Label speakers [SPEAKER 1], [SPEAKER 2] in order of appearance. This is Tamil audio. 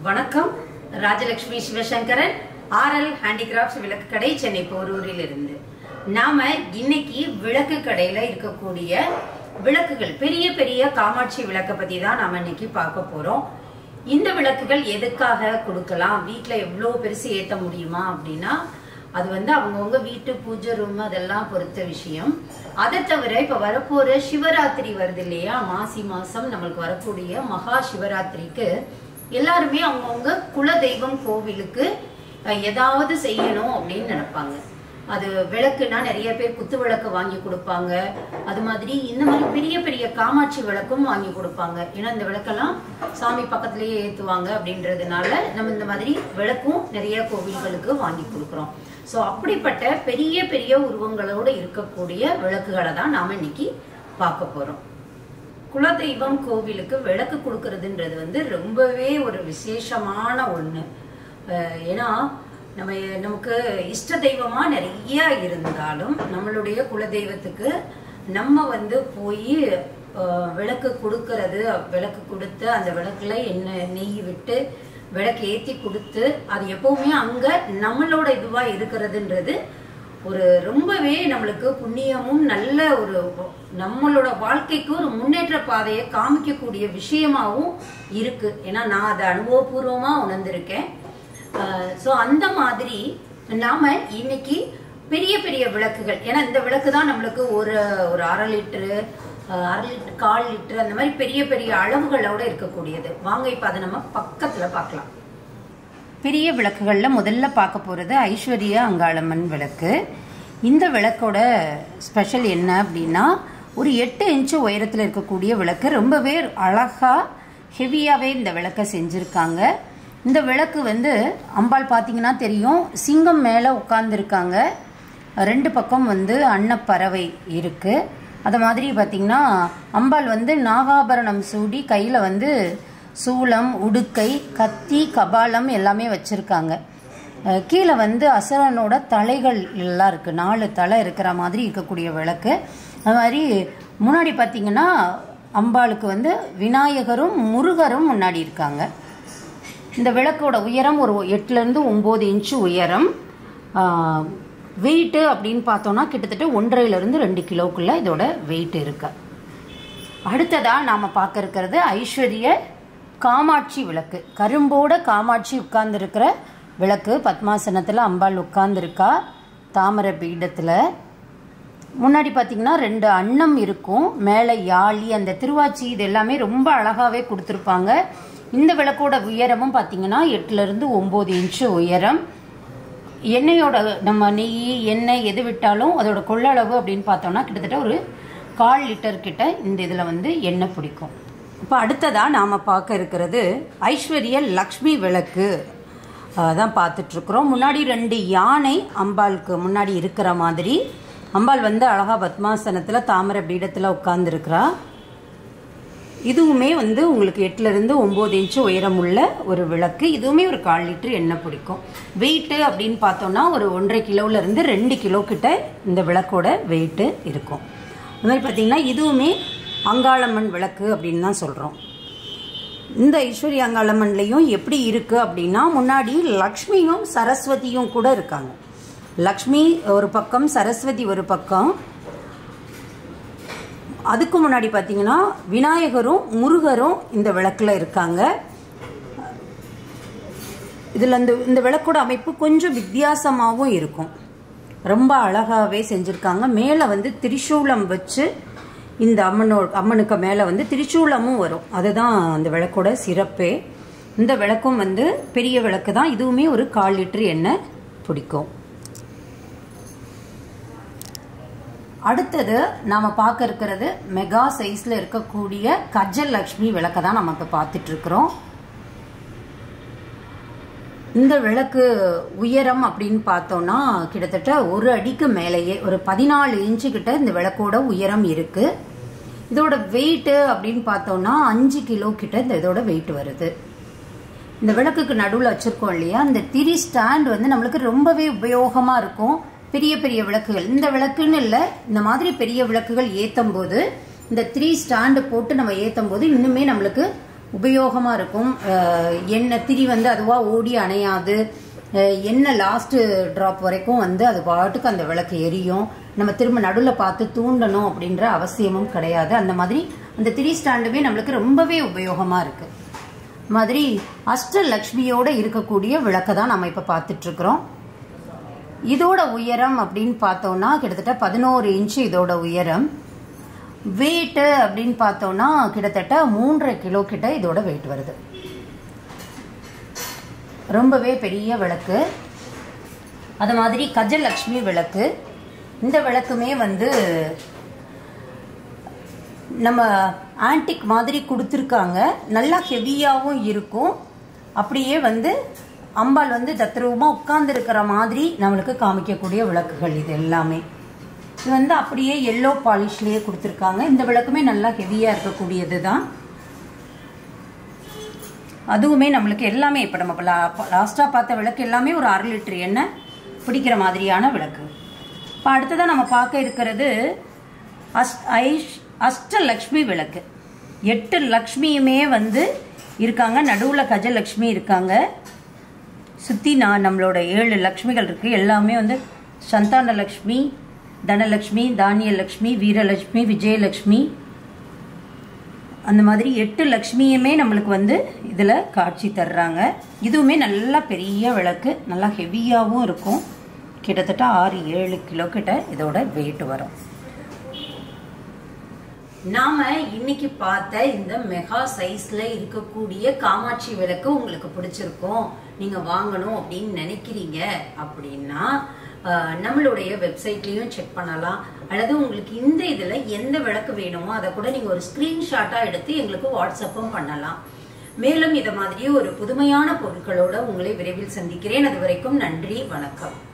[SPEAKER 1] வணக்கம் ராஜலட்சுமி சிவசங்கரன் ஆர்எல் ஹேண்டிகிராஃப்ட்ஸ் விளக்கு கடை சென்னை போரூரில் இருந்து நாம இன்னைக்கு விளக்கு கடையில இருக்கக்கூடிய விளக்குகள் பெரிய பெரிய காமாட்சி விளக்கை பத்தி தான் நாம இன்னைக்கு பார்க்க போறோம் இந்த விளக்குகள் எதுக்காக கொடுக்கலாம் வீட்ல எவ்வளவு பெருசு ஏத்த முடியுமா அப்படின்னா அது வந்து அவங்கவுங்க வீட்டு பூஜை ரூம் அதெல்லாம் பொறுத்த விஷயம் அதை தவிர இப்ப வரப்போற சிவராத்திரி வருது இல்லையா மாசி மாசம் நம்மளுக்கு வரக்கூடிய மகா சிவராத்திரிக்கு எல்லாருமே அவங்கவுங்க குலதெய்வம் கோவிலுக்கு அஹ், ஏதாவது செய்யணும் அப்படின்னு நினைப்பாங்க அது விளக்குனா நிறைய பேர் குத்து விளக்கு வாங்கி கொடுப்பாங்க அது மாதிரி இந்த மாதிரி பெரிய பெரிய காமாட்சி விளக்கும் வாங்கி கொடுப்பாங்க ஏன்னா இந்த விளக்கெல்லாம் சாமி பக்கத்திலேயே ஏத்துவாங்க அப்படின்றதுனால நம்ம இந்த மாதிரி விளக்கும் நிறைய கோவில்களுக்கு வாங்கி கொடுக்குறோம் ஸோ அப்படிப்பட்ட பெரிய பெரிய உருவங்களோட இருக்கக்கூடிய விளக்குகளை தான் நாம இன்னைக்கு பார்க்க போறோம் குலதெய்வம் கோவிலுக்கு விளக்கு கொடுக்கறதுன்றது வந்து ரொம்பவே ஒரு விசேஷமான ஒண்ணு அஹ் ஏன்னா நம்ம நமக்கு இஷ்ட தெய்வமா நிறைய இருந்தாலும் நம்மளுடைய குலதெய்வத்துக்கு நம்ம வந்து போய் விளக்கு கொடுக்கறது விளக்கு கொடுத்து அந்த விளக்குல எண்ணெய் நெய் விட்டு விளக்கு ஏத்தி கொடுத்து அது எப்பவுமே அங்க நம்மளோட இதுவா இருக்கிறதுன்றது ஒரு ரொம்பவே நம்மளுக்கு புண்ணியமும் நல்ல ஒரு நம்மளோட வாழ்க்கைக்கு ஒரு முன்னேற்ற பாதையை காமிக்கக்கூடிய விஷயமாவும் இருக்கு ஏன்னா நான் அதை அனுபவபூர்வமா உணர்ந்திருக்கேன் ஸோ அந்த மாதிரி நாம இன்னைக்கு பெரிய பெரிய விளக்குகள் ஏன்னா இந்த விளக்கு தான் நம்மளுக்கு ஒரு ஒரு அரை லிட்டரு அஹ், அரை லிட்டர் கால் லிட்டர் அந்த மாதிரி பெரிய பெரிய அளவுகளோட இருக்கக்கூடியது வாங்க இப்ப அதை நம்ம பக்கத்துல பார்க்கலாம் பெரிய விளக்குகள்ல முதல்ல பார்க்க போறது ஐஸ்வர்ய அங்காளம்மன் விளக்கு இந்த விளக்கோட ஸ்பெஷல் என்ன அப்படின்னா ஒரு எட்டு இன்ச்சு உயரத்தில் இருக்கக்கூடிய விளக்கு ரொம்பவே அழகா ஹெவியாவே இந்த விளக்கை செஞ்சிருக்காங்க இந்த விளக்கு வந்து அம்பாள் பார்த்தீங்கன்னா தெரியும் சிங்கம் மேலே உட்கார்ந்துருக்காங்க ரெண்டு பக்கம் வந்து அன்னப்பறவை இருக்கு அது மாதிரி பார்த்தீங்கன்னா அம்பாள் வந்து நாகாபரணம் சூடி கையில் வந்து சூலம் உடுக்கை கத்தி கபாலம் எல்லாமே வச்சிருக்காங்க அஹ் கீழே வந்து அசுரனோட தலைகள் எல்லாம் இருக்கு நாலு தலை இருக்கிற மாதிரி இருக்கக்கூடிய விளக்கு அது மாதிரி முன்னாடி பார்த்தீங்கன்னா அம்பாளுக்கு வந்து விநாயகரும் முருகரும் முன்னாடி இருக்காங்க இந்த விளக்கோட உயரம் ஒரு எட்டுலேருந்து ஒம்பது இன்ச்சு உயரம் வெயிட்டு அப்படின்னு பார்த்தோம்னா கிட்டத்தட்ட ஒன்றரைலேருந்து ரெண்டு கிலோக்குள்ள இதோட வெயிட் இருக்கு அடுத்ததா நாம பார்க்க இருக்கிறது ஐஸ்வர்ய காமாட்சி விளக்கு கரும்போட காமாட்சி உட்கார்ந்துருக்கிற விளக்கு பத்மாசனத்தில் அம்பாள் உட்கார்ந்துருக்கா தாமரை பீடத்தில் முன்னாடி பார்த்தீங்கன்னா ரெண்டு அன்னம் இருக்கும் மேலே யாழி அந்த திருவாச்சி இது எல்லாமே ரொம்ப அழகாவே கொடுத்துருப்பாங்க இந்த விளக்கோட உயரமும் பார்த்தீங்கன்னா எட்டுலேருந்து ஒம்பது இன்ச்சு உயரம் எண்ணெயோட நம்ம நெய் எண்ணெய் எது விட்டாலும் அதோட கொள்ளளவு அப்படின்னு பார்த்தோம்னா கிட்டத்தட்ட ஒரு கால் லிட்டர் கிட்ட இந்த இதில் வந்து எண்ணெய் பிடிக்கும் இப்போ அடுத்ததாக நாம் பார்க்க இருக்கிறது ஐஸ்வர்ய லக்ஷ்மி விளக்கு அஹ், தான் பார்த்துட்ருக்குறோம் முன்னாடி ரெண்டு யானை அம்பாளுக்கு முன்னாடி இருக்கிற மாதிரி அம்பாள் வந்து அழகா பத்மாசனத்தில் தாமரை பீடத்தில் உட்கார்ந்துருக்கிறா இதுவுமே வந்து உங்களுக்கு எட்டுல இருந்து ஒன்பது இன்ச்சு உயரம் உள்ள ஒரு விளக்கு இதுவுமே ஒரு கால் லிட்டர் எண்ணெய் பிடிக்கும் வெயிட்டு அப்படின்னு பார்த்தோம்னா ஒரு ஒன்றரை கிலோல இருந்து ரெண்டு கிலோ கிட்ட இந்த விளக்கோட வெயிட்டு இருக்கும் அது மாதிரி பார்த்தீங்கன்னா இதுவுமே அங்காளம்மன் விளக்கு அப்படின்னு தான் சொல்கிறோம் இந்த ஐஸ்வர்ய அங்காளம்மன்லையும் எப்படி இருக்கு அப்படின்னா முன்னாடி லக்ஷ்மியும் சரஸ்வதியும் கூட இருக்காங்க லக்ஷ்மி ஒரு பக்கம் சரஸ்வதி ஒரு பக்கம் அதுக்கு முன்னாடி பார்த்தீங்கன்னா விநாயகரும் முருகரும் இந்த விளக்கில் இருக்காங்க இதில் இந்த இந்த விளக்கோட அமைப்பு கொஞ்சம் வித்தியாசமாகவும் இருக்கும் ரொம்ப அழகாகவே செஞ்சுருக்காங்க மேலே வந்து திரிசூலம் வச்சு இந்த அம்மனோ அம்மனுக்கு மேலே வந்து திரிசூலமும் வரும் அதுதான் அந்த விளக்கோட சிறப்பே இந்த விளக்கும் வந்து பெரிய விளக்கு தான் இதுவுமே ஒரு கால் லிட்டர் எண்ணெய் பிடிக்கும் அடுத்தது நாம பார்க்க இருக்கிறது மெகா சைஸ்ல இருக்கக்கூடிய கஜல் லக்ஷ்மி விளக்கை தான் நம்ம இப்போ பார்த்துட்டு இருக்கிறோம் இந்த விளக்கு உயரம் அப்படின்னு பார்த்தோம்னா கிட்டத்தட்ட ஒரு அடிக்கு மேலேயே ஒரு பதினாலு இன்ச்சு கிட்ட இந்த விளக்கோட உயரம் இருக்கு இதோட வெயிட்டு அப்படின்னு பார்த்தோம்னா அஞ்சு கிலோ கிட்ட இந்த இதோட வெயிட் வருது இந்த விளக்குக்கு நடுவில் வச்சிருக்கோம் இல்லையா இந்த திரி ஸ்டாண்ட் வந்து நம்மளுக்கு ரொம்பவே உபயோகமா இருக்கும் பெரிய பெரிய விளக்குகள் இந்த விளக்குன்னு இல்லை இந்த மாதிரி பெரிய விளக்குகள் ஏத்தும் போது இந்த த்ரீ ஸ்டாண்டு போட்டு நம்ம ஏத்தும் போது இன்னுமே நம்மளுக்கு உபயோகமாக இருக்கும் அஹ், எண்ணெய் திரி வந்து அதுவாக ஓடி அணையாது அஹ், எண்ணெய் லாஸ்ட் ட்ராப் வரைக்கும் வந்து அது பாட்டுக்கு அந்த விளக்கு எரியும் நம்ம திரும்ப நடுவில் பார்த்து தூண்டணும் அப்படின்ற அவசியமும் கிடையாது அந்த மாதிரி அந்த திரி ஸ்டாண்டுமே நம்மளுக்கு ரொம்பவே உபயோகமாக இருக்கு மாதிரி அஷ்டலக்ஷ்மியோட இருக்கக்கூடிய விளக்கை தான் நம்ம இப்போ பார்த்துட்டு இருக்கிறோம் இதோட உயரம் அப்படின்னு பார்த்தோம்னா கிட்டத்தட்ட பதினோரு இன்ச்சு இதோட உயரம் வெயிட்டு அப்படின்னு பார்த்தோம்னா கிட்டத்தட்ட மூன்றரை கிலோ கிட்ட இதோட வெயிட் வருது ரொம்பவே பெரிய விளக்கு அது மாதிரி கஜலக்ஷ்மி விளக்கு இந்த விளக்குமே வந்து நம்ம ஆன்டிக் மாதிரி கொடுத்துருக்காங்க நல்லா ஹெவியாகவும் இருக்கும் அப்படியே வந்து அம்பாள் வந்து தத்ரூபமாக உட்கார்ந்துருக்கிற மாதிரி நம்மளுக்கு காமிக்கக்கூடிய விளக்குகள் இது எல்லாமே இது வந்து அப்படியே எல்லோ பாலிஷ்லேயே கொடுத்துருக்காங்க இந்த விளக்குமே நல்லா ஹெவியாக இருக்கக்கூடியது தான் அதுவுமே நம்மளுக்கு எல்லாமே இப்போ நம்ம லாஸ்ட்டாக பார்த்த விளக்கு எல்லாமே ஒரு அரை லிட்டர் எண்ணெய் பிடிக்கிற மாதிரியான விளக்கு இப்போ அடுத்ததாக நம்ம பார்க்க இருக்கிறது அஸ் ஐஷ் அஷ்டலக்ஷ்மி விளக்கு எட்டு லக்ஷ்மியுமே வந்து இருக்காங்க நடுவில் கஜலக்ஷ்மி இருக்காங்க சுற்றி நான் நம்மளோட ஏழு லக்ஷ்மிகள் இருக்குது எல்லாமே வந்து சந்தான லக்ஷ்மி தனலக்ஷ்மி தானியலக்ஷ்மி வீரலட்சுமி விஜயலட்சுமி அந்த மாதிரி எட்டு லக்ஷ்மியுமே நம்மளுக்கு வந்து இதில் காட்சி தர்றாங்க இதுவுமே நல்லா பெரிய விளக்கு நல்லா ஹெவியாகவும் இருக்கும் கிட்டத்தட்ட ஆறு ஏழு கிலோ கிட்ட இதோட வெயிட் வரும் நாம இன்னைக்கு பார்த்த இந்த மெகா சைஸ்ல இருக்கக்கூடிய காமாட்சி விளக்கு உங்களுக்கு பிடிச்சிருக்கும் நீங்க வாங்கணும் அப்படின்னு நினைக்கிறீங்க அப்படின்னா ஆஹ், நம்மளுடைய வெப்சைட்லயும் செக் பண்ணலாம் அல்லது உங்களுக்கு இந்த இதுல எந்த விளக்கு வேணுமோ அதை கூட நீங்க ஒரு ஸ்கிரீன்ஷாட்டா எடுத்து எங்களுக்கு வாட்ஸ்அப்பும் பண்ணலாம் மேலும் இதை மாதிரி ஒரு புதுமையான பொருட்களோட உங்களை விரைவில் சந்திக்கிறேன் அது வரைக்கும் நன்றி வணக்கம்